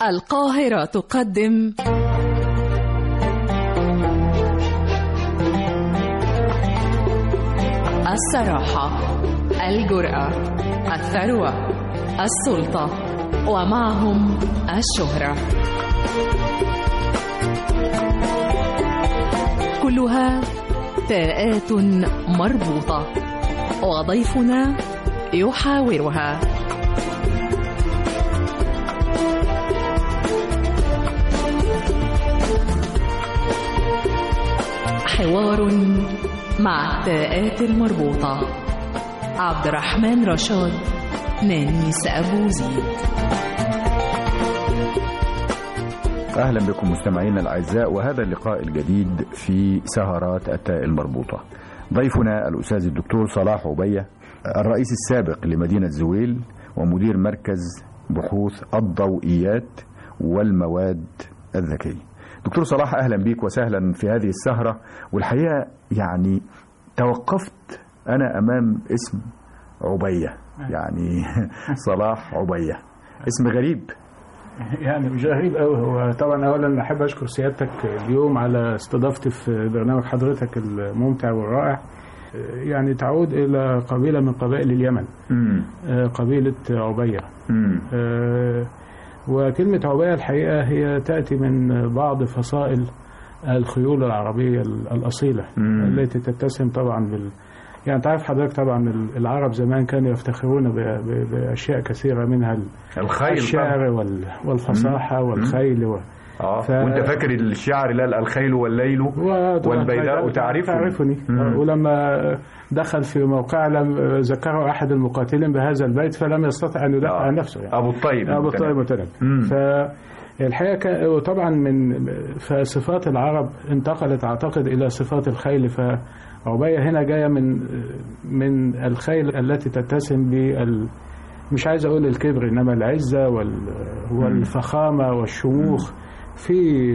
القاهرة تقدم الصراحة الجرأة الثروة السلطة ومعهم الشهرة كلها تاءات مربوطة وضيفنا يحاورها حوار مع التاءات المربوطة عبد الرحمن رشاد نانيس أبو زيد أهلا بكم مستمعينا الأعزاء وهذا اللقاء الجديد في سهرات التاء المربوطة ضيفنا الأستاذ الدكتور صلاح عبية الرئيس السابق لمدينة زويل ومدير مركز بحوث الضوئيات والمواد الذكية دكتور صلاح أهلا بك وسهلا في هذه السهرة والحقيقة يعني توقفت أنا أمام اسم عبية يعني صلاح عبية اسم غريب يعني مش غريب قوي هو طبعا اولا احب اشكر سيادتك اليوم على استضافتي في برنامج حضرتك الممتع والرائع يعني تعود الى قبيله من قبائل اليمن مم. قبيله عبيه مم. آه، وكلمه عبيه الحقيقه هي تاتي من بعض فصائل الخيول العربيه الاصيله مم. التي تتسم طبعا بال يعني تعرف حضرتك طبعا العرب زمان كانوا يفتخرون ب- ب- باشياء كثيره منها الخيل الشعر وال- والفصاحه والخيل و... اه ف- وانت فاكر الشعر لا الخيل والليل والبيداء تعرفني تعرفني مم. ولما دخل في موقع لم ذكره احد المقاتلين بهذا البيت فلم يستطع ان يدافع آه. عن نفسه يعني ابو الطيب ابو الطيب متنبي مم. فالحقيقه كان- وطبعا من فصفات العرب انتقلت اعتقد الى صفات الخيل فعبيه هنا جايه من من الخيل التي تتسم بال مش عايز اقول الكبر انما العزه وال والفخامه والشموخ في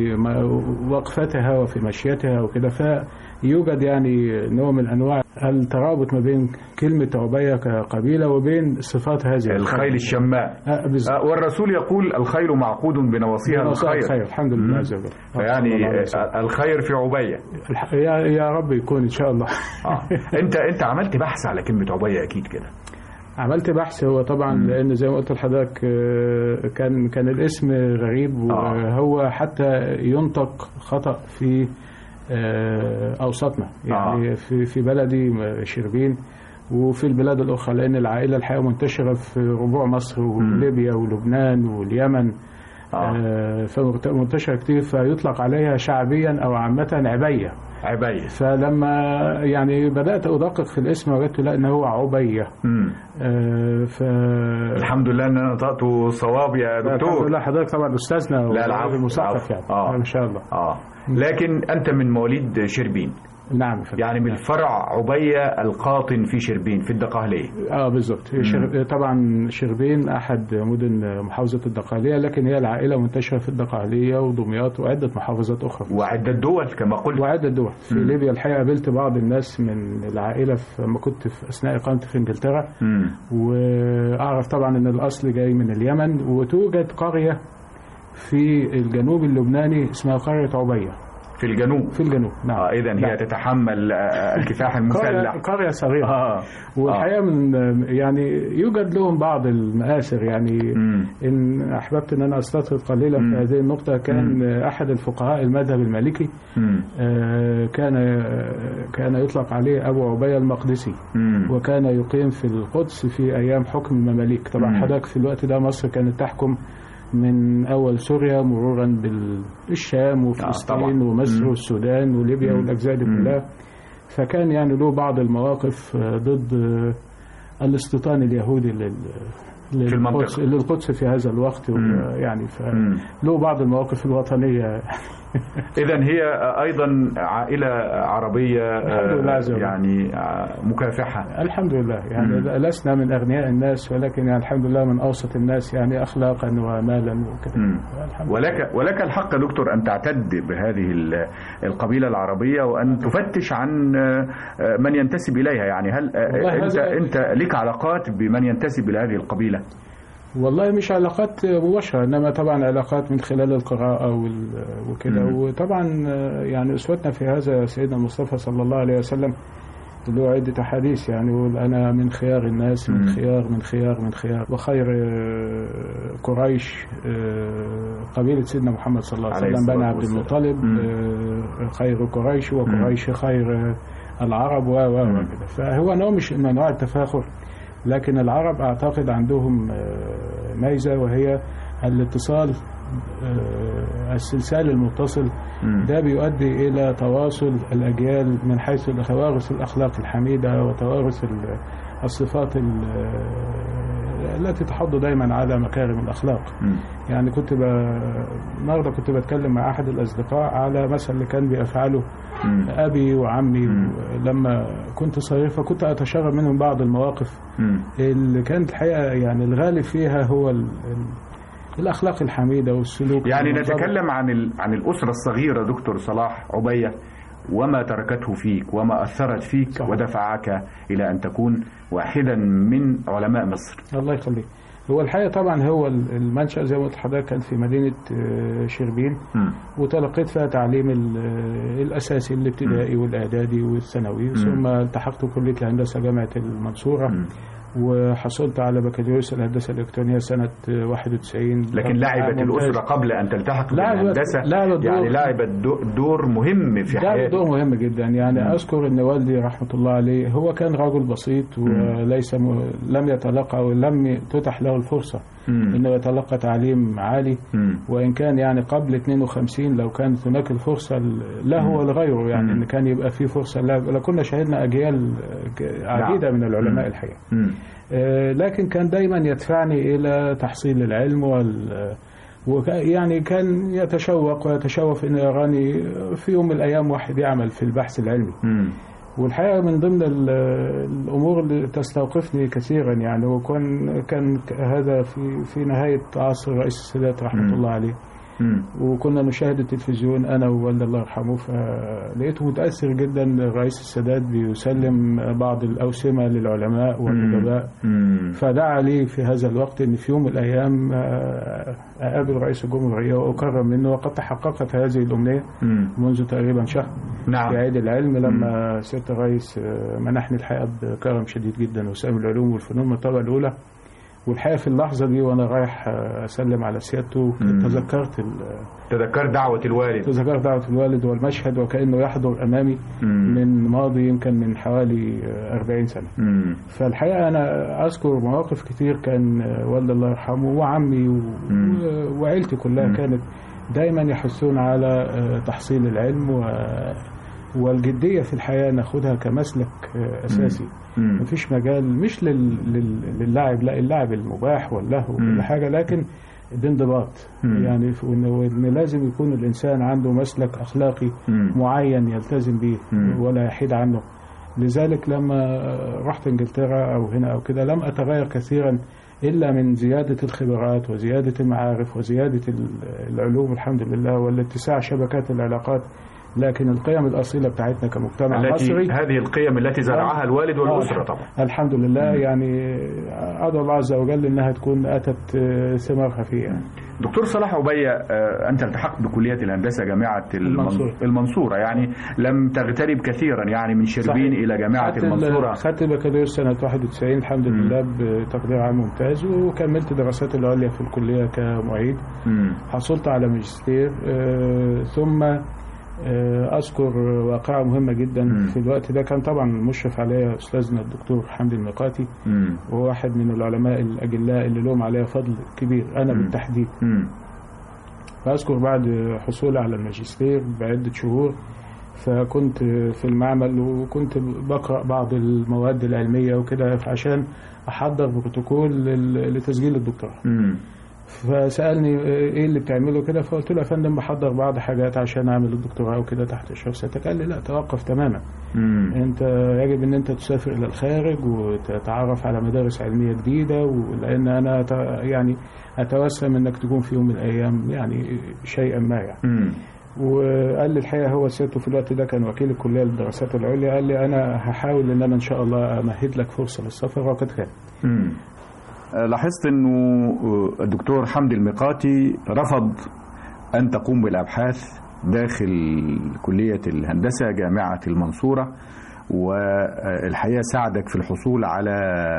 م- وقفتها وفي مشيتها وكده فيوجد يعني نوع من انواع الترابط ما بين كلمه عبيه كقبيله وبين صفات هذه الخيل الشماء آه، بالظبط. آه، والرسول يقول الخيل معقود بنواصيها بنواصيها الخير الخير الحمد لله عز وجل فيعني صلى الله عليه وسلم. آه، الخير في عبية الح- يا يا رب يكون ان شاء الله آه. انت انت عملت بحث على كلمة عبية اكيد كده عملت بحث هو طبعا مم. لان زي ما قلت لحضرتك آه، كان كان الاسم غريب وهو حتى ينطق خطا في آه، اوساطنا يعني في في بلدي شربين وفي البلاد الاخرى لان العائله الحقيقه منتشره في ربوع مصر وليبيا ولبنان واليمن آه. آه، فمنتشره كتير فيطلق عليها شعبيا او عامه عبيه عبية فلما يعني بدات ادقق في الاسم وجدت لا ان هو عبيه مم. آه، ف الحمد لله ان انا نطقته صواب يا الحمد دكتور لله حضرتك طبعا استاذنا لا، العفو، المثقف العفو. يعني آه. ان شاء الله اه لكن انت من مواليد شربين نعم فندم. يعني من فرع عبية القاطن في شربين في الدقهلية اه بالظبط هي شر... طبعا شربين احد مدن محافظه الدقهليه لكن هي العائله منتشره في الدقهليه ودمياط وعده محافظات اخرى وعدة دول كما قلت وعدة دول في مم. ليبيا الحقيقه قابلت بعض الناس من العائله في- لما كنت في اثناء اقامتي في انجلترا مم. واعرف طبعا ان الاصل جاي من اليمن وتوجد قريه في الجنوب اللبناني اسمها قريه عبيه في الجنوب في الجنوب نعم اه اذا هي نعم. تتحمل آه، الكفاح قرية, المسلح قرية صغيرة اه والحقيقة من يعني يوجد لهم بعض المآثر يعني مم. إن أحببت أن أنا أستطرد قليلا مم. في هذه النقطة كان أحد الفقهاء المذهب المالكي مم. آه، كان كان يطلق عليه أبو عبية المقدسي مم. وكان يقيم في القدس في أيام حكم المماليك طبعا مم. حضرتك في الوقت ده مصر كانت تحكم من أول سوريا مرورا بالشام وفلسطين طبعا. ومصر مم. والسودان وليبيا مم. والأجزاء دي مم. كلها فكان يعني له بعض المواقف آه، ضد آه، الاستيطان اليهودي لل في المنطقة. للقدس, للقدس في هذا الوقت مم. يعني مم. فله بعض المواقف الوطنية إذا هي أيضا عائلة عربية الحمد لله عز وجل. يعني مكافحة الحمد لله يعني مم. لسنا من أغنياء الناس ولكن يعني الحمد لله من أوسط الناس يعني أخلاقا ومالا وكذا مم. الحمد لله. ولك ولك الحق يا دكتور أن تعتد بهذه ال- القبيلة العربية وأن تفتش عن من ينتسب إليها يعني هل والله أنت هذا- أنت لك علاقات بمن ينتسب إلى هذه القبيلة؟ والله مش علاقات مباشرة إنما طبعا علاقات من خلال القراءة وال- وكده مم. وطبعا آه، يعني أسوتنا في هذا سيدنا المصطفى صلى الله عليه وسلم له عدة أحاديث يعني يقول أنا من خيار الناس من مم. خيار من خيار من خيار وخير آه، قريش آه، قبيلة سيدنا محمد صلى الله عليه عليه وسلم بني الصلاة عبد والسلام. المطلب مم. آه، خير قريش وقريش خير آه، العرب و و مم. وكده فهو نوع مش من أنواع التفاخر لكن العرب أعتقد عندهم آه، ميزة وهي الاتصال آه، السلسال المتصل مم. ده بيؤدي إلى تواصل الأجيال من حيث توارث الأخلاق الحميدة وتوارث ال- الصفات ال- التي تحض دايما على مكارم الأخلاق مم. يعني كنت ب... النهارده كنت بتكلم مع أحد الأصدقاء على مثل اللي كان بيفعله مم. أبي وعمي مم. لما كنت صغير فكنت أتشرب منهم بعض المواقف مم. اللي كانت الحقيقة يعني الغالب فيها هو ال... ال... الأخلاق الحميدة والسلوك يعني المنضبط. نتكلم عن ال- عن الأسرة الصغيرة دكتور صلاح عبية وما تركته فيك وما أثرت فيك صح. ودفعك إلى أن تكون واحدا من علماء مصر الله يخليك هو الحقيقة طبعا هو ال- المنشأ زي ما قلت لحضرتك كان في مدينة آه، شربين مم. وتلقيت فيها تعليم ال- آه، الأساسي الابتدائي والإعدادي والثانوي ثم التحقت كلية الهندسة جامعة المنصورة مم. وحصلت على بكالوريوس الهندسة الإلكترونية سنة آه، 91 لكن لعبت ممتاز. الأسرة قبل أن تلتحق لعبت- بالهندسة لعبت دور- يعني لعبت دو- دور مهم في ده حياتك دور مهم جدا يعني مم. اذكر ان والدي رحمه الله عليه هو كان رجل بسيط وليس م... لم يتلقى او لم تتح له الفرصه مم. انه يتلقى تعليم عالي مم. وان كان يعني قبل 52 لو كانت هناك الفرصه له ولغيره يعني مم. ان كان يبقى في فرصه له لكنا شهدنا اجيال عديده من العلماء مم. الحقيقه مم. آه، لكن كان دايما يدفعني الى تحصيل العلم وال وك- يعني كان يتشوق ويتشوف انه يراني في يوم من الايام واحد يعمل في البحث العلمي مم. والحقيقه من ضمن ال- الامور اللي تستوقفني كثيرا يعني وكان كان هذا في في نهايه عصر رئيس السادات رحمه مم. الله عليه مم. وكنا نشاهد التلفزيون انا ووالد الله يرحمه فلقيته متاثر جدا رئيس السادات بيسلم بعض الاوسمه للعلماء والادباء مم. فدعا لي في هذا الوقت ان في يوم من الايام آه، اقابل رئيس الجمهوريه واكرم منه وقد تحققت هذه الامنيه مم. منذ تقريبا شهر في نعم عيد العلم لما سياده الرئيس آه، منحني الحقيقه بكرم شديد جدا وسام العلوم والفنون من الطبقه الاولى والحقيقه في اللحظه دي وانا رايح آه، اسلم على سيادته مم. تذكرت ال- تذكرت دعوة الوالد تذكرت دعوه الوالد والمشهد وكانه يحضر امامي مم. من ماضي يمكن من حوالي آه، 40 سنه مم. فالحقيقة أنا أذكر مواقف كتير كان والد الله يرحمه وعمي و... مم. و- وعيلتي كلها مم. كانت دايما يحثون على آه، تحصيل العلم و... والجدية في الحياة ناخدها كمسلك آه، أساسي مم. مفيش مجال مش لل... لل... للعب لا اللعب المباح واللهو مم. وكل حاجة لكن بانضباط مم. يعني في- وإنه إن لازم يكون الإنسان عنده مسلك أخلاقي مم. معين يلتزم به مم. ولا يحيد عنه لذلك لما رحت انجلترا او هنا او كده لم اتغير كثيرا الا من زياده الخبرات وزياده المعارف وزياده ال- العلوم الحمد لله والاتساع شبكات العلاقات لكن القيم الاصيله بتاعتنا كمجتمع التي مصري هذه القيم التي زرعها الوالد والأسرة آه، طبعا الحمد لله مم. يعني ادعو الله عز وجل انها تكون اتت آه، ثمارها فيها يعني. دكتور صلاح عبية آه، أنت التحقت بكلية الهندسة جامعة المن- المنصورة. المنصورة يعني لم تغترب كثيرا يعني من شربين صحيح. إلى جامعة خدت ال- المنصورة خدت بكالوريوس سنة 91 الحمد مم. لله بتقدير عام ممتاز وكملت دراساتي العليا في الكلية كمعيد مم. حصلت على ماجستير آه، ثم آه، أذكر واقعة مهمة جدا مم. في الوقت ده كان طبعا مشرف عليا أستاذنا الدكتور حمدي الميقاتي مم. وهو واحد من العلماء الأجلاء اللي لهم عليا فضل كبير أنا مم. بالتحديد مم. فأذكر بعد حصولي على الماجستير بعدة شهور فكنت في المعمل وكنت بقرأ بعض المواد العلمية وكده عشان أحضر بروتوكول لل- لتسجيل الدكتوراه مم. فسألني إيه اللي بتعمله كده فقلت له يا فندم بحضر بعض حاجات عشان أعمل الدكتوراه وكده تحت إشراف سيادتك قال لي لا توقف تماما مم. أنت يجب أن أنت تسافر إلى الخارج وتتعرف على مدارس علمية جديدة ولأن أنا أت- يعني أتوسم أنك تكون في يوم من الأيام يعني شيئا ما يعني مم. وقال لي الحقيقه هو سيادته في الوقت ده كان وكيل الكليه للدراسات العليا قال لي انا هحاول ان انا ان شاء الله امهد لك فرصه للسفر وقد كان مم. آه، لاحظت انه آه، الدكتور حمدي الميقاتي رفض ان تقوم بالابحاث داخل كليه الهندسه جامعه المنصوره والحقيقه ساعدك في الحصول على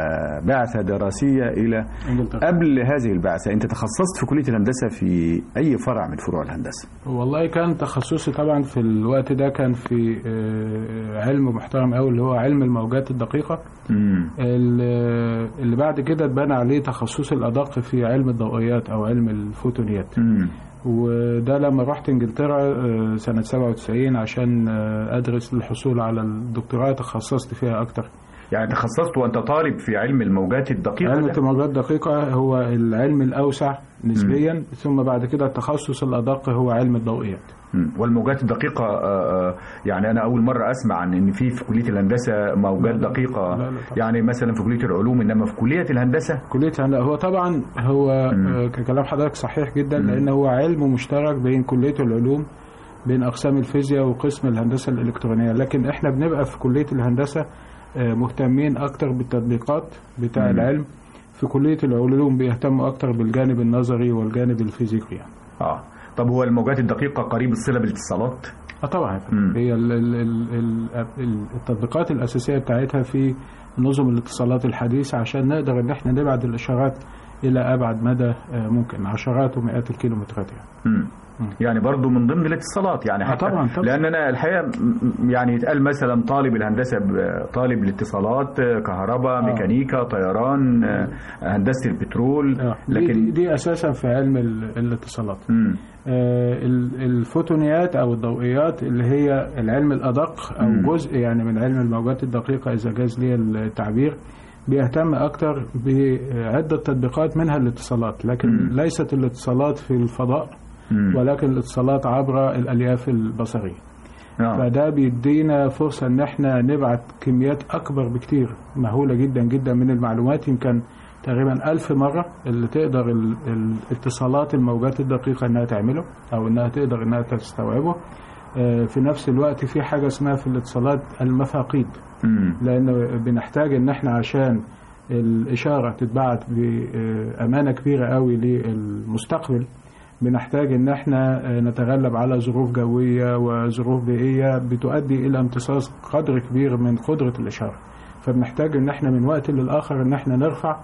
بعثه دراسيه الى انجلترا قبل هذه البعثه انت تخصصت في كليه الهندسه في اي فرع من فروع الهندسه والله كان تخصصي طبعا في الوقت ده كان في آه، علم محترم قوي اللي هو علم الموجات الدقيقه امم ال- اللي بعد كده اتبنى عليه تخصص الادق في علم الضوئيات او علم الفوتونيات امم وده لما رحت انجلترا آه، سنه 97 عشان آه، ادرس للحصول على الدكتوراه تخصصت فيها اكتر يعني تخصصت وانت طالب في علم الموجات الدقيقه علم ده؟ الموجات الدقيقه هو العلم الاوسع نسبيا ثم بعد كده التخصص الادق هو علم الضوئيات مم. والموجات الدقيقة آه، آه، يعني أنا أول مرة أسمع عن إن في في كلية الهندسة موجات لا، لا. دقيقة لا، لا، طبعا. يعني مثلا في كلية العلوم إنما في كلية الهندسة كلية هندسة هو طبعا هو مم. آه، كلام حضرتك صحيح جدا مم. لأن هو علم مشترك بين كلية العلوم بين أقسام الفيزياء وقسم الهندسة الإلكترونية لكن إحنا بنبقى في كلية الهندسة آه، مهتمين أكتر بالتطبيقات بتاع مم. العلم في كلية العلوم بيهتموا أكتر بالجانب النظري والجانب الفيزيقي يعني. آه طب هو الموجات الدقيقة قريب الصلة بالاتصالات اه طبعا يا فندم. مم. هي ال- ال- ال- ال- ال- التطبيقات الاساسيه بتاعتها في نظم الاتصالات الحديثه عشان نقدر ان احنا نبعد الاشارات الى ابعد مدى آه، ممكن عشرات ومئات الكيلومترات يعني. مم. مم. يعني برضو من ضمن الاتصالات يعني آه حتى طبعاً، طبعاً. لان انا الحقيقه م- م- يعني يتقال مثلا طالب الهندسه ب- طالب الاتصالات آه، كهرباء ميكانيكا طيران آه، هندسه البترول آه، دي, لكن دي, دي اساسا في علم ال- الاتصالات مم. آه، ال- الفوتونيات او الضوئيات اللي هي العلم الادق او مم. جزء يعني من علم الموجات الدقيقه اذا جاز لي التعبير بيهتم اكتر بعده تطبيقات منها الاتصالات لكن مم. ليست الاتصالات في الفضاء مم. ولكن الاتصالات عبر الالياف البصريه آه. فده بيدينا فرصه ان احنا نبعت كميات اكبر بكتير مهوله جدا جدا من المعلومات يمكن تقريبا ألف مرة اللي تقدر ال- الاتصالات الموجات الدقيقة انها تعمله او انها تقدر انها تستوعبه آه، في نفس الوقت في حاجة اسمها في الاتصالات المفاقيد مم. لأن بنحتاج إن إحنا عشان الإشارة تتبعت بأمانة كبيرة قوي للمستقبل بنحتاج إن إحنا نتغلب على ظروف جوية وظروف بيئية بتؤدي إلى امتصاص قدر كبير من قدرة الإشارة فبنحتاج إن إحنا من وقت للآخر إن إحنا نرفع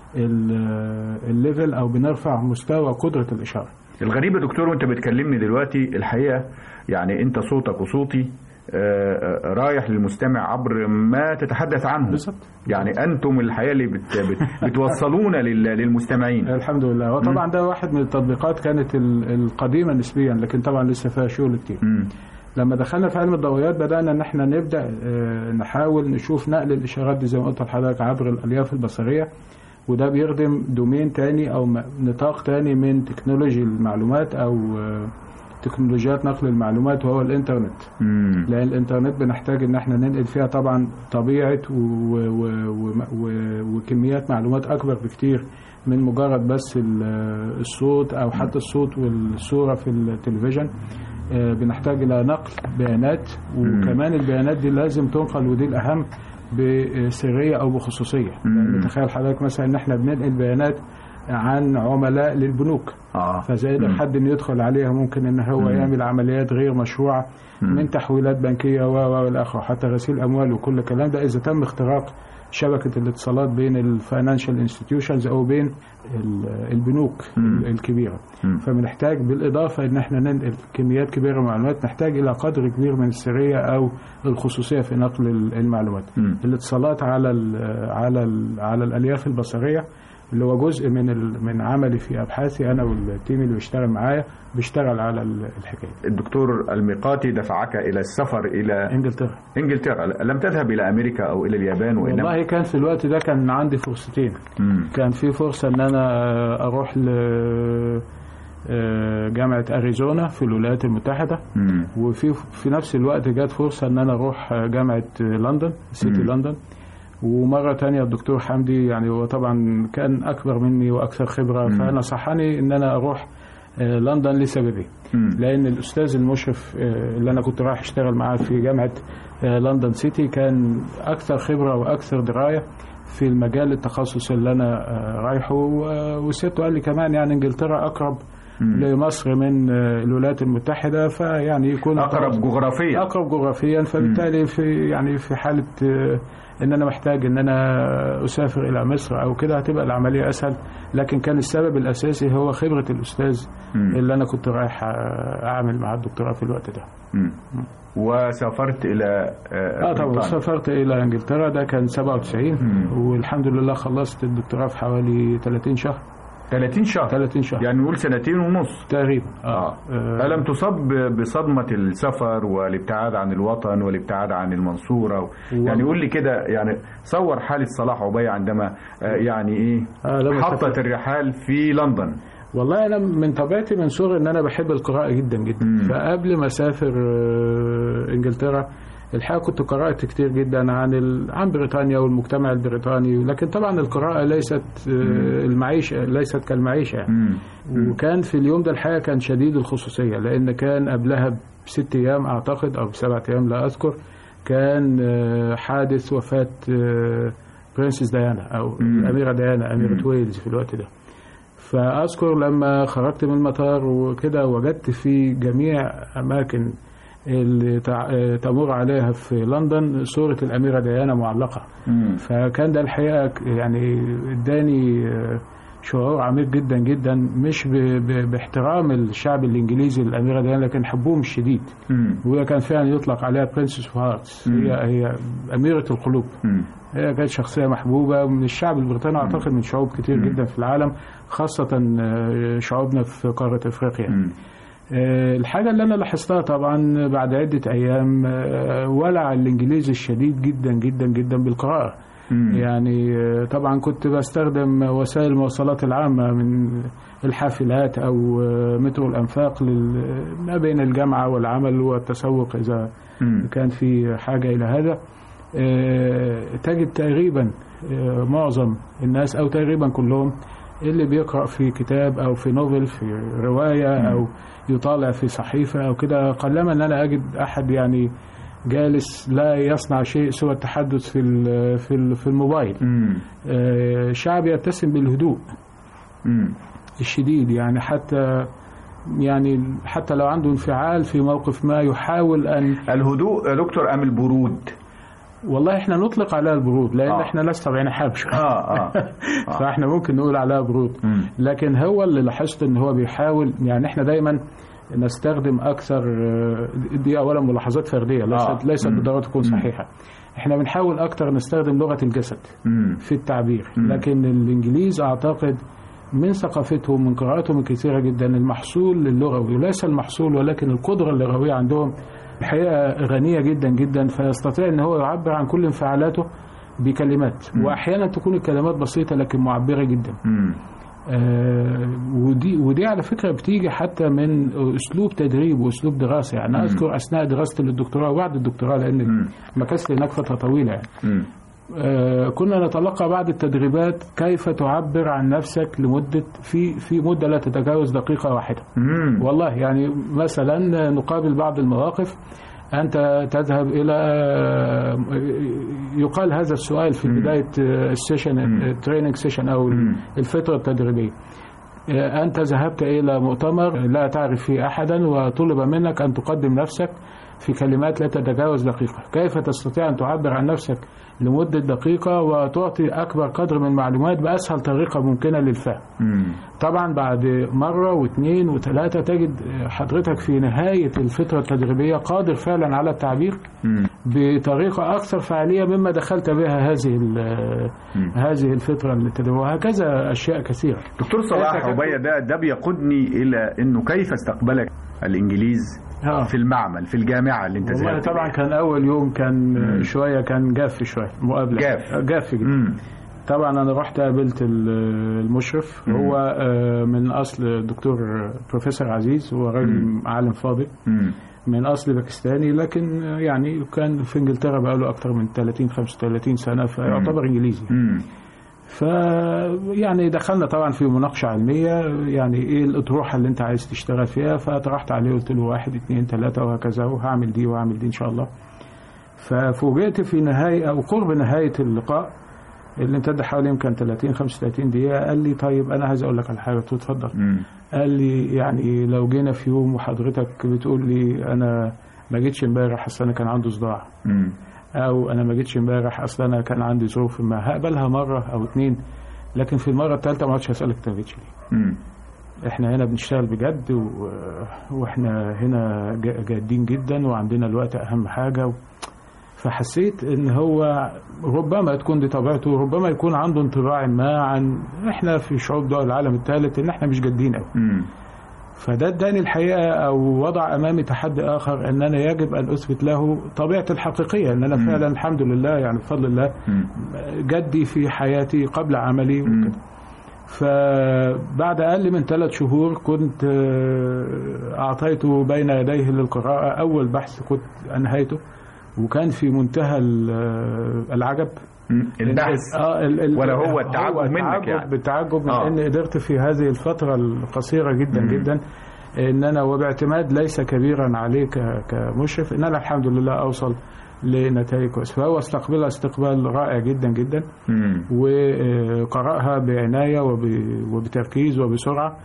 ال- الليفل أو بنرفع مستوى قدرة الإشارة الغريب يا دكتور وانت بتكلمني دلوقتي الحقيقه يعني انت صوتك وصوتي آه، آه، رايح للمستمع عبر ما تتحدث عنه بالظبط. يعني انتم الحقيقه اللي بت بت بتوصلونا لل- للمستمعين الحمد لله وطبعا ده واحد من التطبيقات كانت ال- القديمة نسبيا لكن طبعا لسه فيها شغل كتير مم. لما دخلنا في علم الضوئيات بدأنا ان احنا نبدأ آه، نحاول نشوف نقل الاشارات دي زي ما قلت لحضرتك عبر الالياف البصرية وده بيخدم دومين تاني او م- نطاق تاني من تكنولوجي المعلومات او آه، تكنولوجيات نقل المعلومات وهو الانترنت مم. لان الانترنت بنحتاج ان احنا ننقل فيها طبعا طبيعه و و و و وكميات معلومات اكبر بكتير من مجرد بس ال- الصوت او حتى الصوت والصوره في التلفزيون آه، بنحتاج الى نقل بيانات وكمان البيانات دي لازم تنقل ودي الاهم بسريه او بخصوصيه مم. يعني تخيل حضرتك مثلا ان احنا بننقل بيانات عن عملاء للبنوك اه فزي يقدر مم. حد انه يدخل عليها ممكن ان هو مم. يعمل عمليات غير مشروعه مم. من تحويلات بنكيه و و والى اخره حتى غسيل اموال وكل الكلام ده اذا تم اختراق شبكه الاتصالات بين الفاينانشال انستتيوشنز او بين ال- البنوك مم. الكبيره مم. فبنحتاج بالاضافه ان احنا ننقل كميات كبيره من المعلومات نحتاج الى قدر كبير من السريه او الخصوصيه في نقل ال- المعلومات مم. الاتصالات على ال على ال على الالياف البصريه اللي هو جزء من ال من عملي في ابحاثي انا والتيم اللي بيشتغل معايا بيشتغل على ال- الحكايه دي. الدكتور الميقاتي دفعك الى السفر الى انجلترا انجلترا لم تذهب الى امريكا او الى اليابان وانما والله كان في الوقت ده كان عندي فرصتين مم. كان في فرصه ان انا اروح ل جامعه اريزونا في الولايات المتحده مم. وفي في نفس الوقت جات فرصة ان انا اروح جامعة لندن سيتي مم. لندن ومرة تانية الدكتور حمدي يعني هو طبعا كان اكبر مني واكثر خبرة مم. فنصحني ان انا اروح آه، لندن لسببين مم. لان الاستاذ المشرف آه، اللي انا كنت رايح اشتغل معاه في جامعة آه، لندن سيتي كان اكثر خبرة واكثر دراية في المجال التخصص اللي انا آه، رايحه و- وسيادته قال لي كمان يعني انجلترا اقرب مم. لمصر من آه، الولايات المتحده فيعني يكون اقرب جغرافيا اقرب جغرافيا فبالتالي في يعني في حاله آه، ان انا محتاج ان انا اسافر الى مصر او كده هتبقى العمليه اسهل لكن كان السبب الاساسي هو خبره الاستاذ مم. اللي انا كنت رايح آه، اعمل معاه الدكتوراه في الوقت ده مم. وسافرت الى اه طبعا بريطانيا. سافرت الى انجلترا ده كان 97 مم. والحمد لله خلصت الدكتوراه في حوالي 30 شهر 30 شهر 30 شهر يعني نقول سنتين ونص تقريبا اه آه. ألم تصب بصدمة السفر والابتعاد عن الوطن والابتعاد عن المنصورة و... يعني قول لي كده يعني صور حالة صلاح عبية عندما آه، يعني ايه آه، لما حطت سافرت. الرحال في لندن والله انا من طبيعتي من صغري ان انا بحب القراءه جدا جدا مم. فقبل ما اسافر آه، انجلترا الحقيقه كنت قرات كتير جدا عن ال... عن بريطانيا والمجتمع البريطاني لكن طبعا القراءه ليست آه، المعيشه ليست كالمعيشه يعني. مم. وكان في اليوم ده الحقيقه كان شديد الخصوصيه لان كان قبلها بست ايام اعتقد او بسبعة ايام لا اذكر كان آه، حادث وفاه آه، برنسس ديانا او مم. الاميره ديانا اميره مم. ويلز في الوقت ده فاذكر لما خرجت من المطار وكده وجدت في جميع اماكن اللي تع- آه، تمر عليها في لندن صوره الاميره ديانا معلقه مم. فكان ده الحقيقه ك- يعني اداني آه، شعور عميق جدا جدا مش ب- ب- باحترام الشعب الانجليزي للاميره ديانا لكن حبهم الشديد مم. وهي كان فعلا يطلق عليها برنسس اوف هارتس مم. هي هي اميره القلوب مم. هي كانت شخصيه محبوبه من الشعب البريطاني اعتقد من شعوب كتير مم. جدا في العالم خاصه آه، شعوبنا في قاره افريقيا مم. آه، الحاجة اللي أنا لاحظتها طبعا بعد عدة أيام آه، ولع الإنجليزي الشديد جدا جدا جدا بالقراءة مم. يعني آه، طبعا كنت بستخدم وسائل المواصلات العامة من الحافلات أو آه، مترو الأنفاق لل- ما بين الجامعة والعمل والتسوق إذا مم. كان في حاجة إلى هذا آه، تجد تقريبا آه، معظم الناس أو تقريبا كلهم اللي بيقرأ في كتاب أو في نوفل في رواية مم. أو يطالع في صحيفة أو كده قلما أن أنا أجد أحد يعني جالس لا يصنع شيء سوى التحدث في ال- في ال- في الموبايل مم. آه، شعب يتسم بالهدوء مم. الشديد يعني حتى يعني حتى لو عنده انفعال في موقف ما يحاول أن الهدوء يا دكتور أم البرود والله احنا نطلق عليها البرود لان آه. آه. احنا ناس طبعنا حاب شويه آه آه آه. فاحنا ممكن نقول عليها برود مم. لكن هو اللي لاحظت ان هو بيحاول يعني احنا دايما نستخدم اكثر آه، دي اولا ملاحظات فرديه ليست آه. ليست مم. بالضروره تكون مم. صحيحه احنا بنحاول اكثر نستخدم لغه الجسد مم. في التعبير مم. لكن الانجليز اعتقد من ثقافتهم من قراءتهم الكثيره جدا المحصول اللغوي وليس المحصول ولكن القدره اللغويه عندهم الحقيقه غنيه جدا جدا فيستطيع ان هو يعبر عن كل انفعالاته بكلمات مم. واحيانا تكون الكلمات بسيطه لكن معبره جدا مم. آه ودي ودي على فكره بتيجي حتى من اسلوب تدريب واسلوب دراسه يعني مم. اذكر اثناء دراستي للدكتوراه وبعد الدكتوراه لان مم. مكثت هناك فتره طويله يعني مم. آه، كنا نتلقى بعض التدريبات كيف تعبر عن نفسك لمدة في في مدة لا تتجاوز دقيقة واحدة مم. والله يعني مثلا نقابل بعض المواقف أنت تذهب إلى يقال هذا السؤال في مم. بداية السيشن مم. التريننج سيشن أو مم. الفترة التدريبية أنت ذهبت إلى مؤتمر لا تعرف فيه أحدا وطلب منك أن تقدم نفسك في كلمات لا تتجاوز دقيقة كيف تستطيع أن تعبر عن نفسك لمدة دقيقة وتعطي أكبر قدر من المعلومات بأسهل طريقة ممكنة للفهم مم. طبعا بعد مرة واثنين وثلاثة تجد حضرتك في نهاية الفترة التدريبية قادر فعلا على التعبير مم. بطريقة أكثر فعالية مما دخلت بها هذه ال- مم. هذه الفترة التدريبية وهكذا أشياء كثيرة دكتور صلاح كيف تكون- عبية ده ده بيقودني إلى إنه كيف استقبلك الإنجليز آه. في المعمل في الجامعة اللي أنت والله ذهبت طبعا إليها. كان أول يوم كان مم. شوية كان جاف شوية مقابلة جاف. جاف جدا مم. طبعا انا رحت قابلت ال- المشرف مم. هو آه، من اصل دكتور بروفيسور عزيز هو راجل مم. عالم فاضل مم. من اصل باكستاني لكن آه، يعني كان في انجلترا بقاله اكثر من 30 35 سنه فيعتبر انجليزي مم. ف يعني دخلنا طبعا في مناقشه علميه يعني ايه الاطروحه اللي انت عايز تشتغل فيها فطرحت عليه قلت له واحد اثنين ثلاثه وهكذا وهعمل دي وهعمل دي ان شاء الله ففوجئت في نهايه او قرب نهايه اللقاء اللي امتد حوالي يمكن 30 35 دقيقه قال لي طيب انا عايز اقول لك على حاجه قلت له اتفضل مم. قال لي يعني لو جينا في يوم وحضرتك بتقول لي انا ما جيتش امبارح اصل انا كان عندي صداع مم. او انا ما جيتش امبارح اصل انا كان عندي ظروف ما هقبلها مره او اتنين لكن في المره الثالثه ما عادش هسالك انت ما جيتش ليه مم. احنا هنا بنشتغل بجد و... واحنا هنا جا- جادين جدا وعندنا الوقت اهم حاجه و... فحسيت ان هو ربما تكون دي طبيعته ربما يكون عنده انطباع ما عن احنا في شعوب دول العالم الثالث ان احنا مش جادين قوي مم. فده اداني الحقيقه او وضع امامي تحدي اخر ان انا يجب ان اثبت له طبيعتي الحقيقيه ان انا مم. فعلا الحمد لله يعني بفضل الله مم. جدي في حياتي قبل عملي مم. وكده فبعد أقل من ثلاث شهور كنت آه، أعطيت بين يديه للقراءة أول بحث كنت أنهيته وكان في منتهى ال- آه، العجب مم. البحث آه ال- ال- ولا هو التعجب منك التعجب يعني؟ بالتعجب من آه. ان قدرت في هذه الفتره القصيره جدا مم. جدا ان انا وباعتماد ليس كبيرا عليه ك- كمشرف ان انا الحمد لله اوصل لنتائج كويسه فهو استقبلها استقبال رائع جدا جدا مم. وقرأها بعناية وب- وبتركيز وبسرعة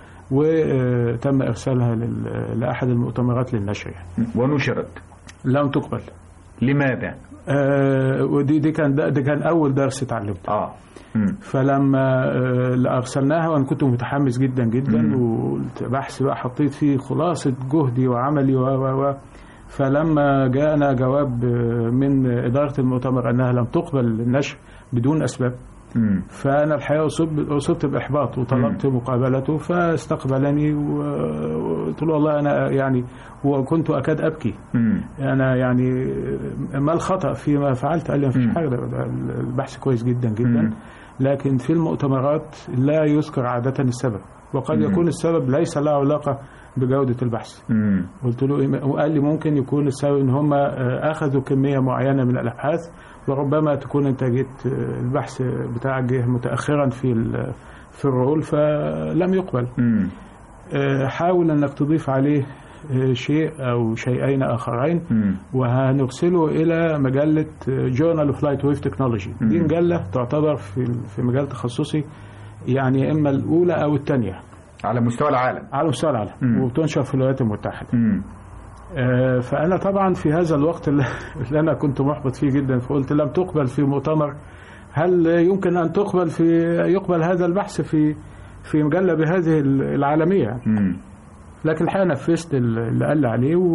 وتم إرسالها لل- لأحد المؤتمرات للنشر يعني. ونشرت لم تقبل لماذا؟ آه، ودي دي كان ده ده كان أول درس اتعلمته اه مم. فلما آه، أرسلناها وأنا كنت متحمس جدا جدا مم. وقلت بحث بقى حطيت فيه خلاصة جهدي وعملي و و و فلما جاءنا جواب آه، من إدارة المؤتمر أنها لم تقبل النشر بدون أسباب مم. فانا الحقيقه اصبت اصبت باحباط وطلبت مقابلته فاستقبلني و- وقلت له والله انا يعني وكنت اكاد ابكي مم. انا يعني ما الخطا فيما فعلت قال لي ما فيش مم. حاجه ده ده البحث كويس جدا جدا مم. لكن في المؤتمرات لا يذكر عاده السبب وقد مم. يكون السبب ليس له علاقه بجوده البحث مم. قلت له إيه؟ وقال لي ممكن يكون السبب ان هم آه، اخذوا كميه معينه من الابحاث وربما تكون انت جيت آه، البحث بتاعك جه متاخرا في ال- في الرول فلم يقبل مم. آه، حاول انك تضيف عليه آه، شيء او شيئين اخرين مم. وهنرسله الى مجله جورنال اوف لايت ويف تكنولوجي دي مم. مجله تعتبر في في مجال تخصصي يعني اما الاولى او الثانيه على مستوى العالم على مستوى العالم مم. وبتنشر في الولايات المتحده مم. آه، فأنا طبعا في هذا الوقت اللي اللي أنا كنت محبط فيه جدا فقلت لم تقبل في مؤتمر هل يمكن أن تقبل في يقبل هذا البحث في في مجلة بهذه العالمية مم. لكن الحقيقة نفذت اللي قال لي عليه و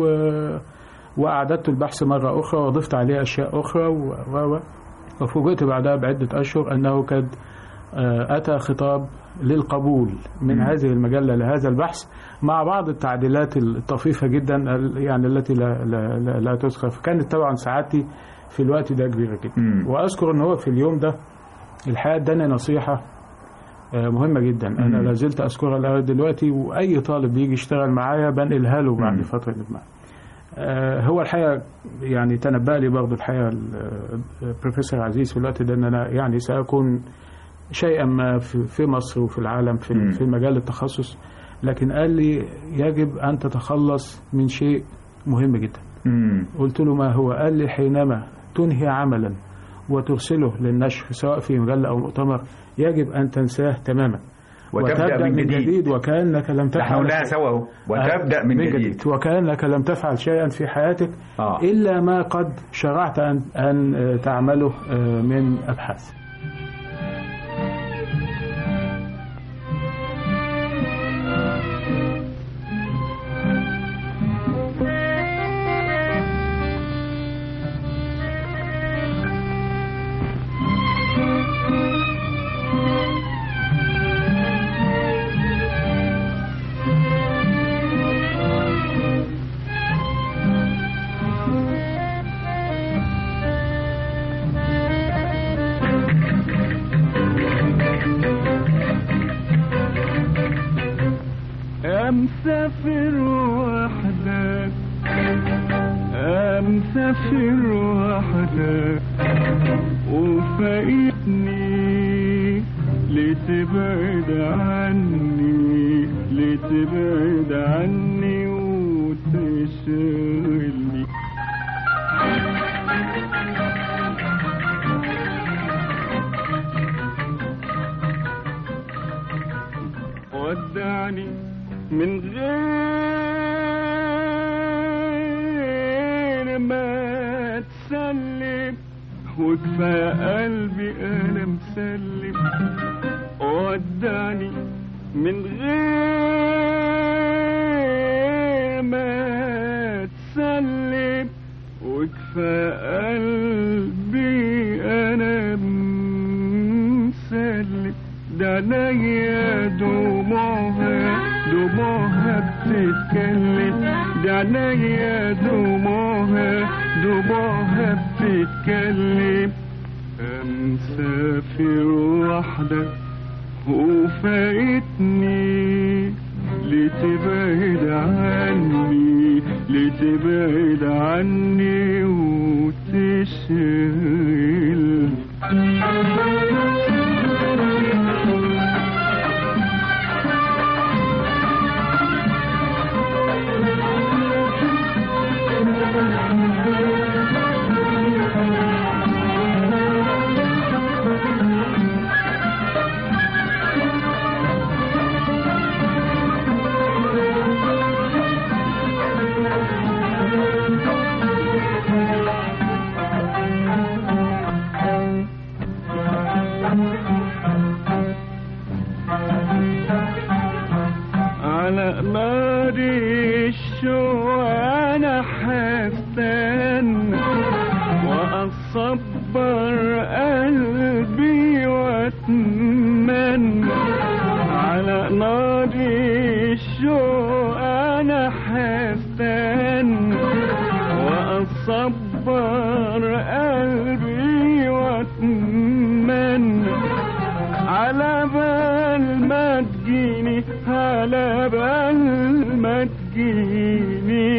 وأعددت البحث مرة أخرى وضفت عليه أشياء أخرى و... و... وفوجئت بعدها بعدة أشهر أنه قد آه، أتى خطاب للقبول من مم. هذه المجلة لهذا البحث مع بعض التعديلات الطفيفة جدا ال- يعني التي لا, لا, لا, لا تذكر فكانت طبعا سعادتي في الوقت ده كبيرة جدا مم. وأذكر أن هو في اليوم ده الحقيقة اداني نصيحة آه، مهمة جدا أنا مم. لا زلت أذكرها لغاية دلوقتي وأي طالب بيجي يشتغل معايا بنقلها له بعد مم. فترة ما آه، هو الحقيقة يعني تنبأ لي برضه الحقيقة ال- البروفيسور عزيز في الوقت ده أن أنا يعني سأكون شيئا ما في في مصر وفي العالم في مم. في مجال التخصص لكن قال لي يجب أن تتخلص من شيء مهم جدا مم. قلت له ما هو قال لي حينما تنهي عملا وترسله للنشر سواء في مجلة أو مؤتمر يجب أن تنساه تماما وتبدأ من جديد وكأنك لم نحن تفعل قلناها سوا اهو وتبدأ من جديد وكأنك لم تفعل شيئا في حياتك آه. إلا ما قد شرعت أن أن آه، تعمله آه، من أبحاث يا مسافر وحدك يا مسافر وحدك وفايتني لتبعد عني لتبعد عني وتشغلني وكفاية قلبي انا مسلم ودعني من غير ما تسلم وكفاية قلبي انا مسلم ده عينيا دموعها دموعها بتتكلم ده عينيا دموعها دموعها بتتكلم مسافر وحدك وفايتني لتبعد عني لتبعد عني وتشغل على نار الشوق انا حستنى واصبر قلبي واتمنى على نار الشوق انا حستنى واصبر قلبي واتمنى على بال ما تجيني على بال ما تجيني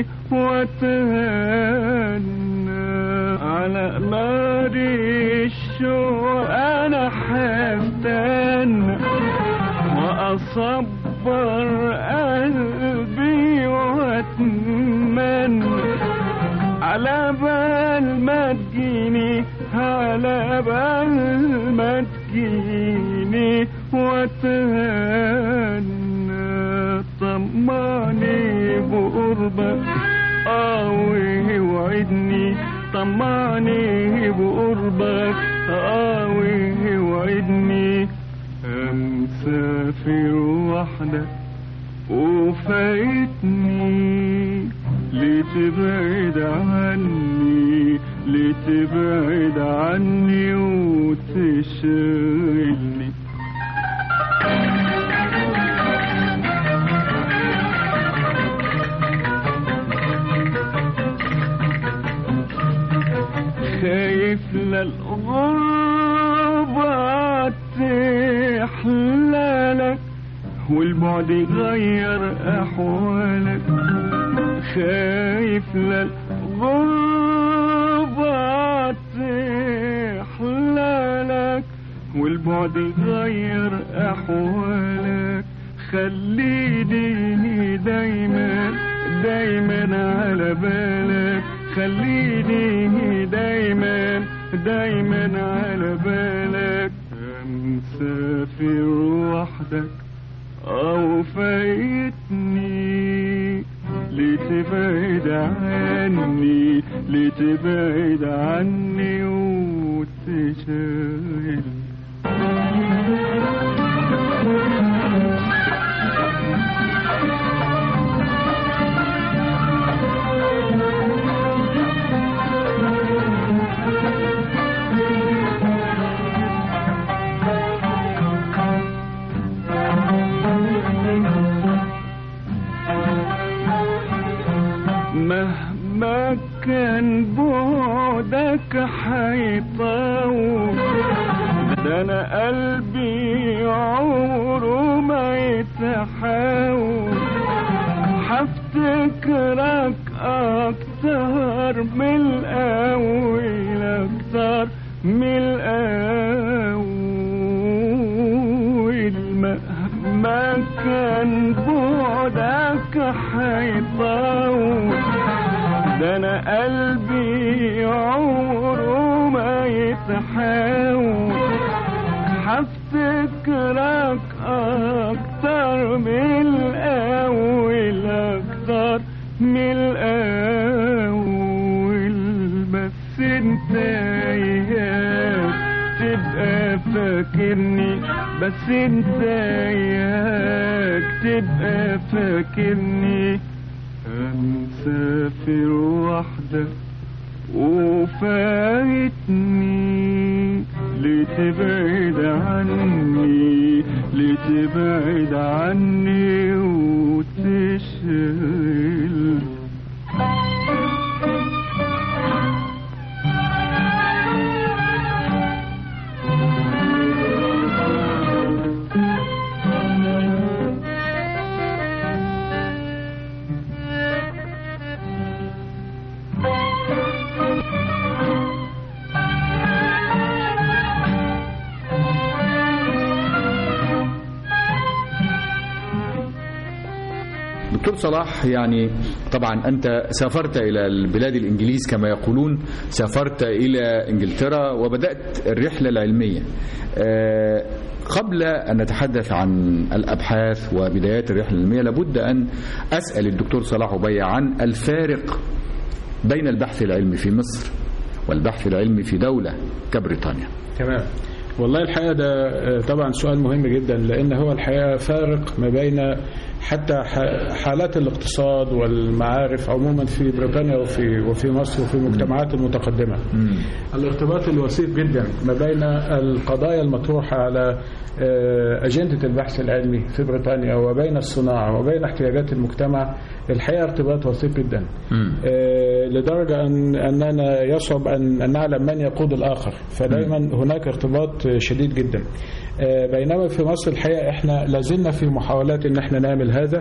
واتهنى على نار الشوق انا حستنى واصبر قلبي واتمنى على بال ما تجيني على بال ما تجيني واتهنى طمعني بقربك آوي وعدني طمعني بقربك آوي وعدني مسافر وحدك وفايتني لتبعد عني لتبعد عني وتشغلني خايف للغربة تحلالك والبعد يغير أحوالك خايف للغربة تحلالك والبعد يغير أحوالك خليني دايما دايما على بالك خليني دايما دايما على بالك مسافر وحدك أو فايتني لتبعد عني لتبعد عني وتشغل مهما كان بعدك حيطول ده انا قلبي عمره ما يتحاول حفتكرك اكتر من الاول اكتر من الاول مهما كان بعدك حيطول ده انا قلبي عمره ما يتحاول حفتكرك اكتر من الاول اكتر من الاول بس انت يا فاكرني بس انت اياك تبقى فاكرني هنسافر وحدك وفايتني لتبعد عني لتبعد عني وتشغل دكتور صلاح يعني طبعا أنت سافرت إلى البلاد الإنجليز كما يقولون سافرت إلى إنجلترا وبدأت الرحلة العلمية آه، قبل أن نتحدث عن الأبحاث وبدايات الرحلة العلمية لابد أن أسأل الدكتور صلاح أبي عن الفارق بين البحث العلمي في مصر والبحث العلمي في دولة كبريطانيا تمام والله الحقيقة ده آه، طبعا سؤال مهم جدا لأن هو الحقيقة فارق ما بين حتى ح- حالات الاقتصاد والمعارف عموما في بريطانيا وفي وفي مصر وفي المجتمعات المتقدمة الارتباط الوثيق جدا ما بين القضايا المطروحة على آه، أجندة البحث العلمي في بريطانيا وبين الصناعة وبين احتياجات المجتمع الحقيقة ارتباط وثيق جدا آه، لدرجة أن أننا يصعب أن أن نعلم من يقود الآخر فدائما هناك ارتباط شديد جدا آه، بينما في مصر الحقيقة احنا لازلنا في محاولات ان احنا نعمل هذا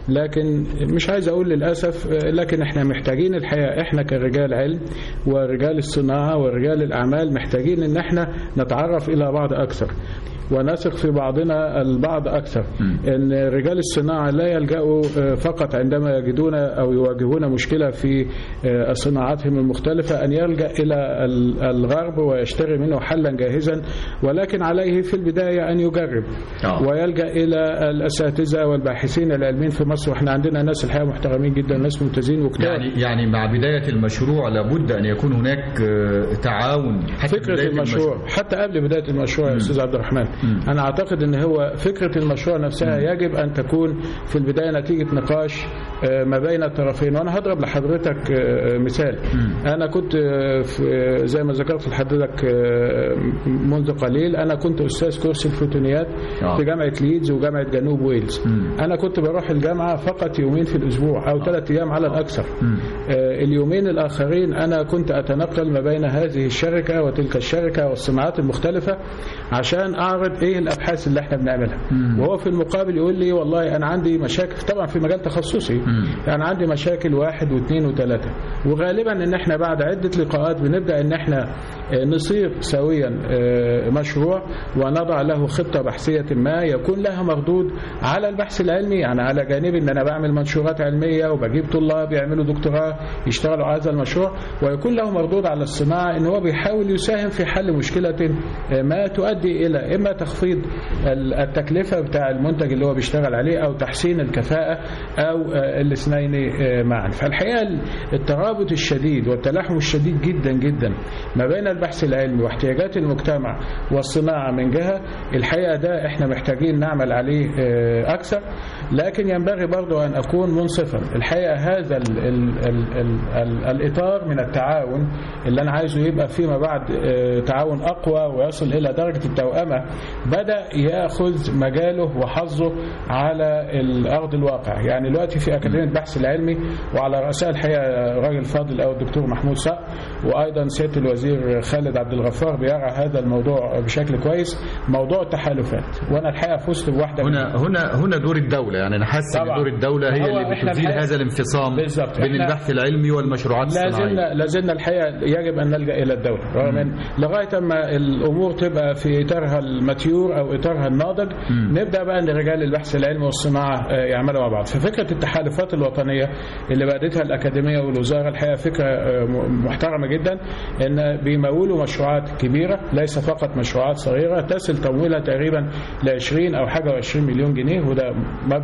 لكن مش عايز اقول للأسف آه، لكن احنا محتاجين الحقيقة احنا كرجال علم ورجال الصناعة ورجال الأعمال محتاجين ان احنا نتعرف إلى بعض أكثر ونثق في بعضنا البعض أكثر أن رجال الصناعة لا يلجأوا آه، فقط عندما يجدون أو يواجهون مشكلة في آه، صناعاتهم المختلفة أن يلجأ إلى ال- الغرب ويشتري منه حلا جاهزا ولكن عليه في البداية أن يجرب آه. ويلجأ إلى الأساتذة والباحثين العلميين في مصر وإحنا عندنا ناس الحقيقة محترمين جدا ناس ممتازين وكتاب يعني يعني مع بداية المشروع لابد أن يكون هناك آه، تعاون حتى فكرة بداية المشروع حتى قبل بداية المشروع يا أستاذ عبد الرحمن أنا أعتقد أن هو فكرة المشروع نفسها يجب أن تكون في البداية نتيجة نقاش آه، ما بين الطرفين وأنا هضرب لحضرتك آه، مثال أنا كنت آه، في- زي ما ذكرت لحضرتك آه، منذ قليل أنا كنت أستاذ كورس الفوتونيات آه. في جامعة ليدز وجامعة جنوب ويلز أنا كنت بروح الجامعة فقط يومين في الأسبوع أو ثلاث أيام على الأكثر آه، اليومين الآخرين أنا كنت أتنقل ما بين هذه الشركة وتلك الشركة والصناعات المختلفة عشان أعرض إيه الأبحاث اللي إحنا بنعملها وهو في المقابل يقول لي والله أنا عندي مشاكل طبعا في مجال تخصصي أنا عندي مشاكل واحد واثنين وثلاثة وغالبا إن إحنا بعد عدة لقاءات بنبدأ إن إحنا آه، نصير سويا آه، مشروع ونضع له خطة بحثية ما يكون لها مردود على البحث العلمي يعني على جانب ان انا بعمل منشورات علمية وبجيب طلاب يعملوا دكتوراه يشتغلوا على هذا المشروع ويكون له مردود على الصناعة ان هو بيحاول يساهم في حل مشكلة آه، ما تؤدي الى اما تخفيض ال- التكلفة بتاع المنتج اللي هو بيشتغل عليه او تحسين الكفاءة او آه، الاثنين آه، معا فالحقيقة الترابط الشديد والتلاحم الشديد جدا جدا ما بين البحث العلمي واحتياجات المجتمع والصناعة من جهة الحقيقة ده احنا محتاجين نعمل عليه آه، أكثر لكن ينبغي برضو أن أكون منصفا الحقيقة هذا ال ال ال ال ال الإطار من التعاون اللي أنا عايزه يبقى فيما بعد آه، تعاون أقوى ويصل إلى درجة التوأمة بدأ يأخذ مجاله وحظه على الأرض الواقع يعني دلوقتي في أكاديمية البحث العلمي وعلى رأسها الحقيقة راجل فاضل أو الدكتور محمود صقر وأيضا سيادة الوزير خالد عبد الغفار بيرعى هذا الموضوع بشكل كويس موضوع التحالفات وأنا الحقيقة فزت بواحدة هنا هنا هنا دور الدولة يعني أنا حاسس إن طبعا. دور الدولة هي هو اللي إحنا بتزيل الحقيقة- هذا الانفصام بالظبط. بين إحنا- البحث العلمي والمشروعات لا الصناعية زلنا لا زلنا الحقيقه يجب ان نلجا الى الدوله رغم ان لغايه ما الامور تبقى في اطارها الماتيور او اطارها الناضج نبدا بقى ان رجال البحث العلمي والصناعه آه، يعملوا مع بعض ففكره التحالفات الوطنيه اللي بدتها الاكاديميه والوزاره الحقيقه فكره آه، م- محترمه جدا ان بيمولوا مشروعات كبيره ليس فقط مشروعات صغيره تصل تمويلها تقريبا ل 20 او حاجه و20 مليون جنيه وده مبلغ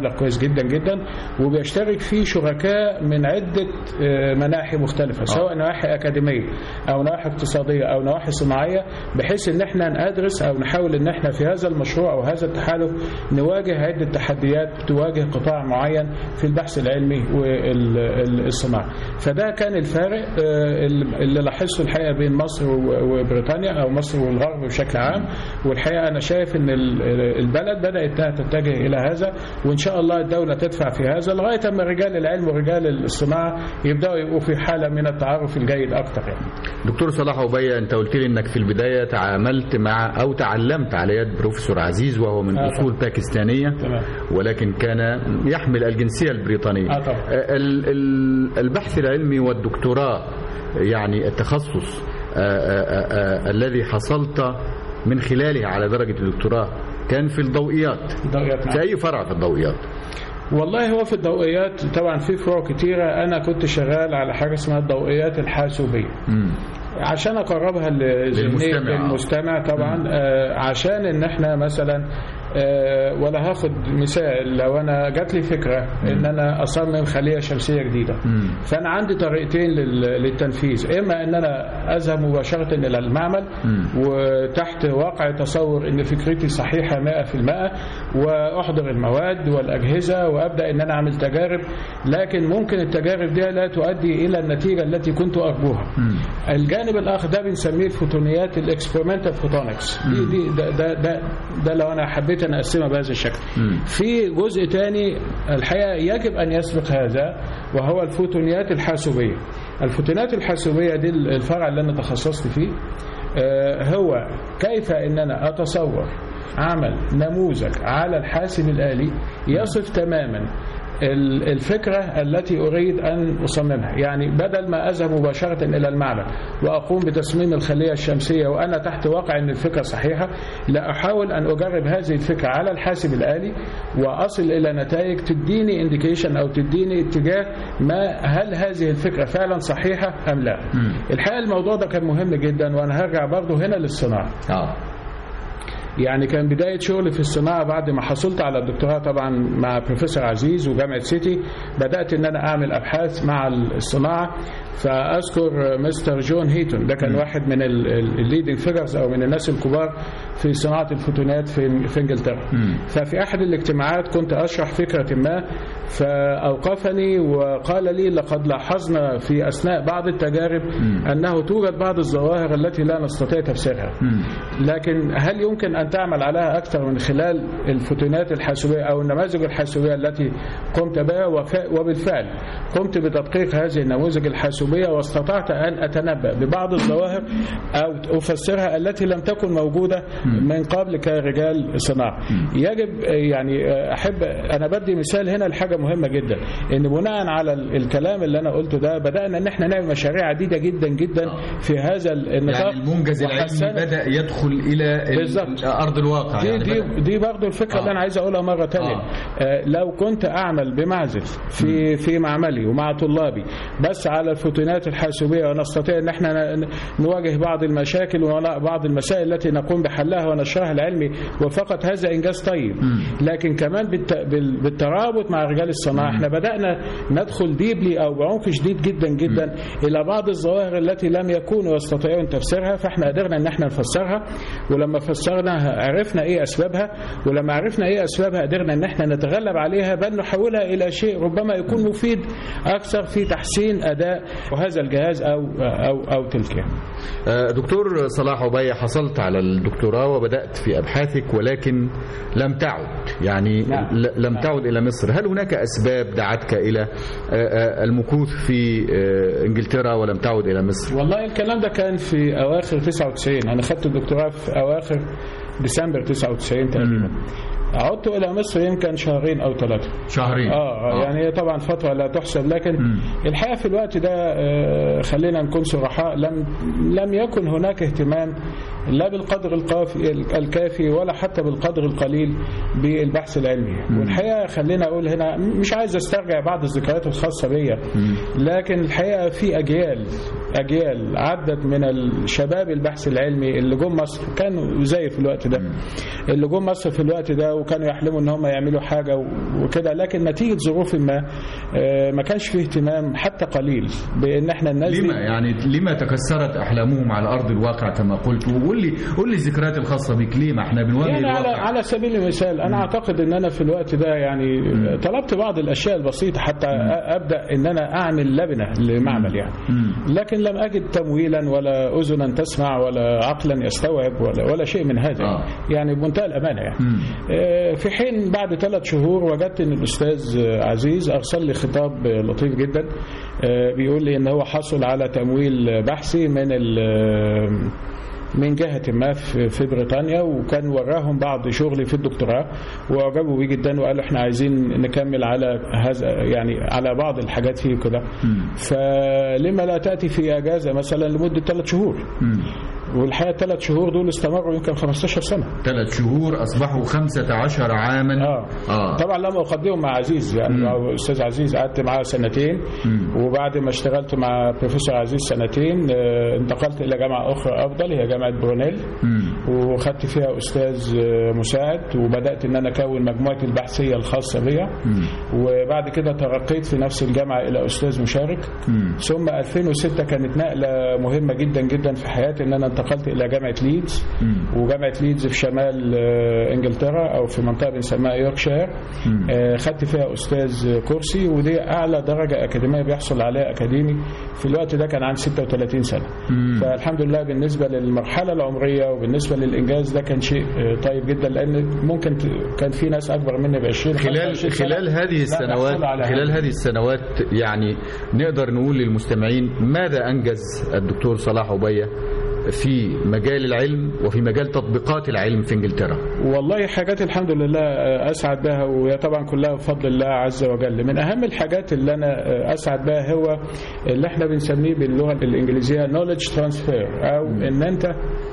مبلغ كويس جدا جدا وبيشترك فيه شركاء من عده آه، مناحي مختلفه سواء نواحي اكاديميه او نواحي اقتصاديه او نواحي صناعيه بحيث ان احنا ندرس او نحاول ان احنا في هذا المشروع او هذا التحالف نواجه عده تحديات تواجه قطاع معين في البحث العلمي والصناعه فده كان الفارق آه، اللي لاحظته الحقيقه بين مصر و- وبريطانيا او مصر والغرب بشكل عام والحقيقه انا شايف ان ال- البلد بدات انها تتجه الى هذا وان شاء الله الدوله تدفع في هذا لغايه اما رجال العلم ورجال الصناعه يبداوا يبقوا في حاله من التعارف الجيد اكثر يعني. دكتور صلاح عبية انت قلت لي انك في البداية تعاملت مع او تعلمت على يد بروفيسور عزيز وهو من آه اصول باكستانية تمام. ولكن كان يحمل الجنسية البريطانية آه طبعا. آه، ال- ال- البحث العلمي والدكتوراه يعني التخصص آه، آه، آه، آه، الذي حصلت من خلاله على درجة الدكتوراه كان في الضوئيات الضوئيات في نعم. أي فرع في الضوئيات والله هو في الضوئيات طبعا في فروع كتيره انا كنت شغال على حاجه اسمها الضوئيات الحاسوبيه مم. عشان اقربها للذهنية- للمستمع. للمستمع طبعا آه عشان ان احنا مثلا آه ولا هاخد مثال لو انا جات لي فكره ان انا اصمم خليه شمسيه جديده مم. فانا عندي طريقتين لل- للتنفيذ اما ان انا اذهب مباشره الى المعمل مم. وتحت واقع تصور ان فكرتي صحيحه 100% واحضر المواد والاجهزه وابدا ان انا اعمل تجارب لكن ممكن التجارب دي لا تؤدي الى النتيجه التي كنت ارجوها مم. الجانب الاخر ده بنسميه الفوتونيات الاكسبيرمنتال فوتونكس دي دي ده ده, ده ده لو انا حبيت ان اقسمها بهذا الشكل مم. في جزء تاني الحقيقه يجب ان يسبق هذا وهو الفوتونيات الحاسوبيه الفوتونيات الحاسوبيه دي الفرع اللي انا تخصصت فيه آه، هو كيف ان انا اتصور عمل نموذج على الحاسب الآلي يصف تماما ال- الفكرة التي أريد أن أصممها يعني بدل ما أذهب مباشرة إلى المعمل وأقوم بتصميم الخلية الشمسية وأنا تحت واقع أن الفكرة صحيحة لا أحاول أن أجرب هذه الفكرة على الحاسب الآلي وأصل إلى نتائج تديني انديكيشن أو تديني اتجاه ما هل هذه الفكرة فعلا صحيحة أم لا الحقيقة الموضوع ده كان مهم جدا وأنا هرجع برضه هنا للصناعة اه يعني كان بداية شغلي في الصناعة بعد ما حصلت على الدكتوراه طبعا مع بروفيسور عزيز وجامعة سيتي بدأت ان انا اعمل ابحاث مع الصناعة فاذكر مستر جون هيتون ده كان واحد من الليدنج فيجرز او من الناس الكبار في صناعة الفوتونات في في انجلترا ففي احد الاجتماعات كنت اشرح فكرة ما فاوقفني وقال لي لقد لاحظنا في اثناء بعض التجارب انه توجد بعض الظواهر التي لا نستطيع تفسيرها لكن هل يمكن أن تعمل عليها أكثر من خلال الفوتونات الحاسوبية أو النماذج الحاسوبية التي قمت بها وف- وبالفعل قمت بتدقيق هذه النماذج الحاسوبية واستطعت أن أتنبأ ببعض الظواهر أو أفسرها التي لم تكن موجودة من قبل كرجال صناعة يجب يعني أحب أنا بدي مثال هنا لحاجة مهمة جدا إن بناء على ال- الكلام اللي أنا قلته ده بدأنا إن احنا نعمل مشاريع عديدة جدا جدا في هذا النطاق يعني المنجز العلمي وحسنت- بدأ يدخل إلى ال- بالظبط. أرض الواقع دي يعني دي بدأ- دي برضه الفكره آه. اللي انا عايز اقولها مره ثانيه آه. آه. لو كنت اعمل بمعزل في في معملي ومع طلابي بس على الفوتونات الحاسوبيه ونستطيع ان احنا ن- نواجه بعض المشاكل وبعض المسائل التي نقوم بحلها ونشرها العلمي وفقط هذا انجاز طيب لكن كمان بالت- بال- بالترابط مع رجال الصناعه احنا بدانا ندخل ديبلي او بعمق شديد جدا جدا الى بعض الظواهر التي لم يكونوا يستطيعون تفسيرها فاحنا قدرنا ان احنا نفسرها ولما فسرنا عرفنا ايه اسبابها ولما عرفنا ايه اسبابها قدرنا ان احنا نتغلب عليها بل نحولها الى شيء ربما يكون مفيد اكثر في تحسين اداء هذا الجهاز او او او تلك يعني. آه، دكتور صلاح عبية حصلت على الدكتوراه وبدأت في أبحاثك ولكن لم تعد يعني نعم. ل- لم نعم. تعد إلى مصر هل هناك أسباب دعتك إلى آه، آه، المكوث في آه، إنجلترا ولم تعد إلى مصر والله الكلام ده كان في اواخر 99 انا خدت الدكتوراه في اواخر ديسمبر 99 تقريبا عدت الى مصر يمكن شهرين او ثلاثه شهرين اه, آه. يعني هي طبعا فتره لا تحسب لكن مم. الحقيقه في الوقت ده آه خلينا نكون صرحاء لم لم يكن هناك اهتمام لا بالقدر القافي الكافي ولا حتى بالقدر القليل بالبحث العلمي والحقيقه خلينا اقول هنا مش عايز استرجع بعض الذكريات الخاصه بيا لكن الحقيقه في اجيال اجيال عدت من الشباب البحث العلمي اللي جم مصر كانوا زي في الوقت ده اللي جم مصر في الوقت ده وكانوا يحلموا ان هم يعملوا حاجه و- وكده لكن نتيجه ظروف ما آه، ما كانش فيه اهتمام حتى قليل بان احنا الناس دي لما يعني لما تكسرت احلامهم على ارض الواقع كما قلت وقول لي قول لي الذكريات الخاصه بك ليه ما احنا بنواجه يعني على الواقع على سبيل المثال انا اعتقد ان انا في الوقت ده يعني طلبت بعض الاشياء البسيطه حتى أ- ابدا ان انا اعمل لبنه لمعمل يعني لكن لم اجد تمويلا ولا اذنا تسمع ولا عقلا يستوعب ولا ولا شيء من هذا آه. يعني بمنتهى الامانه يعني مم. آه، في حين بعد ثلاث شهور وجدت ان الاستاذ آه، عزيز ارسل لي خطاب آه، لطيف جدا آه، بيقول لي ان هو حصل على تمويل بحثي من ال من جهة ما في في بريطانيا وكان وراهم بعض شغلي في الدكتوراه واعجبوا بيه جدا وقالوا احنا عايزين نكمل على هذا يعني على بعض الحاجات فيه وكده فلما لا تأتي في اجازة مثلا لمدة ثلاث شهور والحقيقة الثلاث شهور دول استمروا يمكن 15 سنة ثلاث شهور اصبحوا 15 عاما اه اه طبعا لما اقدمه مع عزيز يعني مع الاستاذ عزيز قعدت معاه سنتين وبعد ما اشتغلت مع بروفيسور عزيز سنتين آه، انتقلت الى جامعه اخرى افضل هي جامعه برونيل وخدت فيها استاذ آه، مساعد وبدات ان انا اكون مجموعتي البحثيه الخاصه بيا وبعد كده ترقيت في نفس الجامعه الى استاذ مشارك ثم 2006 كانت نقله مهمه جدا جدا في حياتي ان انا انتقلت الى جامعه ليدز وجامعه ليدز في شمال آه، انجلترا او في منطقه بنسميها يوركشاير آه، خدت فيها استاذ كرسي ودي اعلى درجه اكاديميه بيحصل عليها اكاديمي في الوقت ده كان عندي 36 سنه فالحمد لله بالنسبه للمرحله العمريه وبالنسبه للانجاز ده كان شيء آه، طيب جدا لان ممكن ت- كان في ناس اكبر مني ب 20 خلال 25 سنة خلال هذه لا السنوات يحصل على خلال هذا. هذه السنوات يعني نقدر نقول للمستمعين ماذا انجز الدكتور صلاح عبيه في مجال العلم وفي مجال تطبيقات العلم في انجلترا والله حاجات الحمد لله آه، اسعد بها وهي طبعا كلها بفضل الله عز وجل من اهم الحاجات اللي انا آه، اسعد بها هو اللي احنا بنسميه باللغه الانجليزيه knowledge transfer او ان انت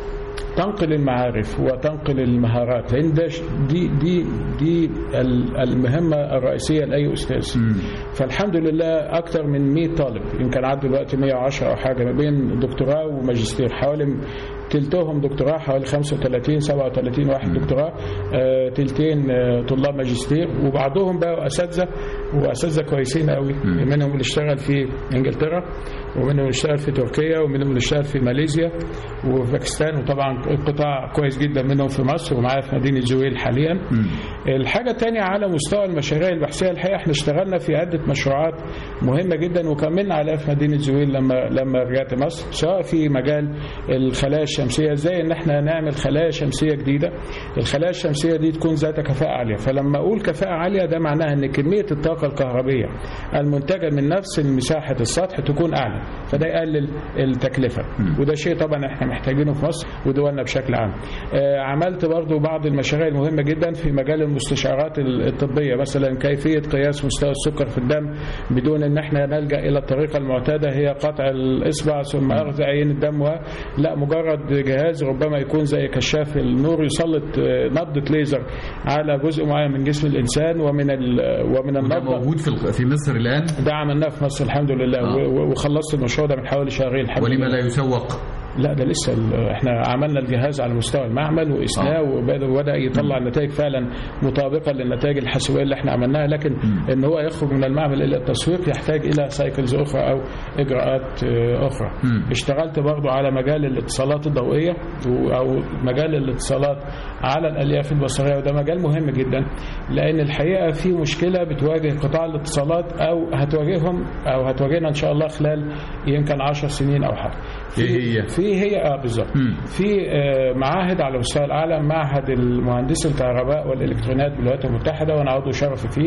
تنقل المعارف وتنقل المهارات لان ده ش- دي دي دي ال- المهمه الرئيسيه لاي استاذ فالحمد لله اكثر من 100 طالب يمكن عدوا دلوقتي 110 او حاجه ما بين دكتوراه وماجستير حوالي تلتهم دكتوراه حوالي 35 37 واحد دكتوراه آه، تلتين آه، طلاب ماجستير وبعضهم بقوا اساتذه واساتذه كويسين قوي منهم اللي اشتغل في انجلترا ومنهم اللي اشتغل في تركيا ومنهم اللي اشتغل في ماليزيا وفي باكستان وطبعا قطاع كويس جدا منهم في مصر ومعايا في مدينه زويل حاليا الحاجه الثانيه على مستوى المشاريع البحثيه الحقيقه احنا اشتغلنا في عده مشروعات مهمه جدا وكملنا عليها في مدينه زويل لما لما رجعت مصر سواء في مجال الخلايا الشمسيه ازاي ان احنا نعمل خلايا شمسيه جديده الخلايا الشمسيه دي تكون ذات كفاءه عاليه فلما اقول كفاءه عاليه ده معناها ان كميه الطاقه الكهربيه المنتجه من نفس مساحه السطح تكون اعلى فده يقلل التكلفه وده شيء طبعا احنا محتاجينه في مصر ودولنا بشكل عام آه، عملت برضو بعض المشاريع المهمه جدا في مجال المستشعرات الطبيه مثلا كيفيه قياس مستوى السكر في الدم بدون ان احنا نلجا الى الطريقه المعتاده هي قطع الاصبع ثم اخذ عين الدم و... لا مجرد جهاز ربما يكون زي كشاف النور يسلط آه، نبضه ليزر على جزء معين من جسم الانسان ومن ال... ومن وده النبضه موجود في الق- في مصر الان ده عملناه في مصر الحمد لله آه. و- و- وخلصت المشروع ده من حوالي شهرين الحمد ولما لله لا يسوق لا ده لسه ال- احنا عملنا الجهاز على مستوى المعمل وقسناه آه. وبدا وبدا يطلع نتائج فعلا مطابقه للنتائج الحسويه اللي احنا عملناها لكن ان هو يخرج من المعمل الى التسويق يحتاج الى سايكلز اخرى او اجراءات آه، اخرى مم. اشتغلت برضو على مجال الاتصالات الضوئيه و- او مجال الاتصالات على الالياف البصريه وده مجال مهم جدا لان الحقيقه في مشكله بتواجه قطاع الاتصالات او هتواجههم او هتواجهنا ان شاء الله خلال يمكن 10 سنين او حاجه في- إيه هي؟ في هي اه بالظبط مم. في آه، معاهد على مستوى العالم معهد المهندس الكهرباء والالكترونيات بالولايات المتحده وانا عضو شرفي فيه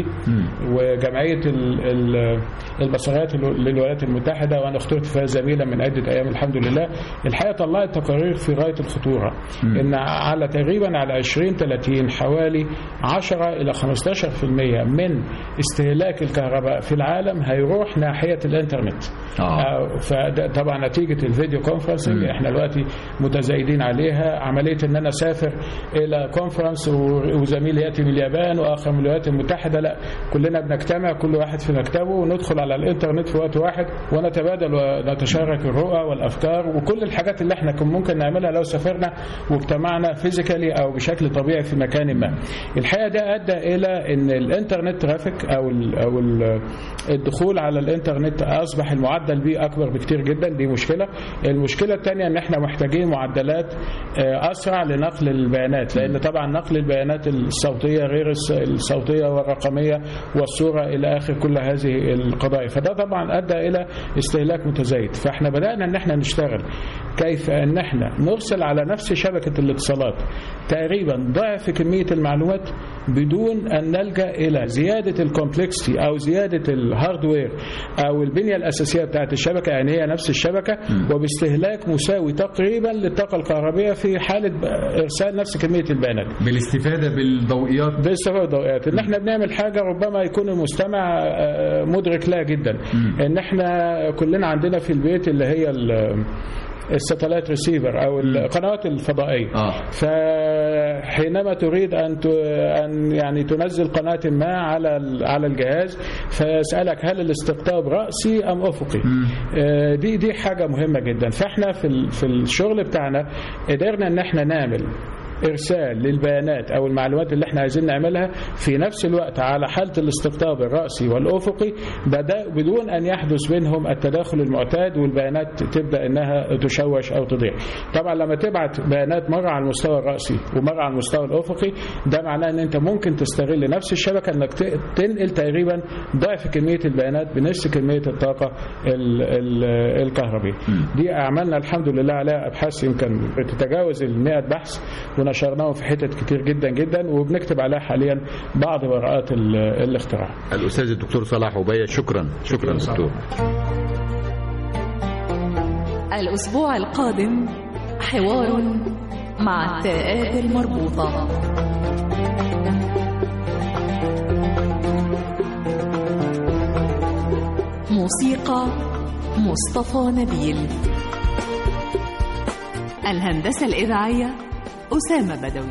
وجمعيه ال- ال- البصريات لل- للولايات المتحده وانا اخترت فيها زميلا من عده ايام الحمد لله الحقيقه طلعت تقارير في غايه الخطوره ان على تقريبا على 20 30 حوالي 10 الى 15% من استهلاك الكهرباء في العالم هيروح ناحيه الانترنت آه. آه، فده طبعا نتيجه الفيديو كونفرنسنج اللي احنا دلوقتي متزايدين عليها عمليه ان انا اسافر الى كونفرنس وزميل ياتي من اليابان واخر من الولايات المتحده لا كلنا بنجتمع كل واحد في مكتبه وندخل على الانترنت في وقت واحد ونتبادل ونتشارك الرؤى والافكار وكل الحاجات اللي احنا كنا ممكن نعملها لو سافرنا واجتمعنا فيزيكالي او بشكل طبيعي في مكان ما الحقيقه ده ادى الى ان الانترنت ترافيك او ال او ال الدخول على الانترنت اصبح المعدل بيه اكبر بكتير جدا دي مشكله المشكله الثانيه ان احنا محتاجين معدلات آه، اسرع لنقل البيانات لان طبعا نقل البيانات الصوتيه غير الص- الصوتيه والرقميه والصوره الى اخر كل هذه القضايا فده طبعا ادى الى استهلاك متزايد فاحنا بدانا ان احنا نشتغل كيف ان احنا نرسل على نفس شبكه الاتصالات تقريبا ضعف كميه المعلومات بدون ان نلجا الى زياده الكومبلكسيتي او زياده الهاردوير او البنيه الاساسيه بتاعت الشبكه يعني هي نفس الشبكه وباستهلاك مساوي تقريبا للطاقه الكهربائيه في حاله ارسال نفس كميه البيانات بالاستفادة بالضوئيات باستفادة الضوئيات ان احنا بنعمل حاجه ربما يكون المستمع آه، مدرك لها جدا ان احنا كلنا عندنا في البيت اللي هي ال- الساتلايت ريسيفر او القنوات الفضائيه اه فحينما تريد ان ت- ان يعني تنزل قناه ما على ال- على الجهاز فيسالك هل الاستقطاب راسي ام افقي آه، دي دي حاجه مهمه جدا فاحنا في ال- في الشغل بتاعنا قدرنا ان احنا نعمل ارسال للبيانات او المعلومات اللي احنا عايزين نعملها في نفس الوقت على حاله الاستقطاب الراسي والافقي بدا بدون ان يحدث بينهم التداخل المعتاد والبيانات تبدا انها تشوش او تضيع طبعا لما تبعت بيانات مره على المستوى الراسي ومره على المستوى الافقي ده معناه ان انت ممكن تستغل نفس الشبكه انك ت- تنقل تقريبا ضعف كميه البيانات بنفس كميه الطاقه ال- ال- الكهربيه دي اعمالنا الحمد لله عليها ابحاث يمكن بتتجاوز ال 100 بحث ونشرناهم في حتت كتير جدا جدا وبنكتب عليها حاليا بعض براءات ال- الاختراع الأستاذ الدكتور صلاح عبية شكرا شكرا دكتور الأسبوع القادم حوار مع التاءات المربوطة موسيقى مصطفى نبيل الهندسة الإذاعية أسامة بدوي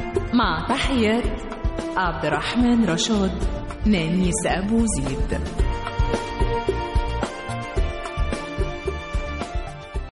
مع تحيات عبد الرحمن رشاد نانيس أبو زيد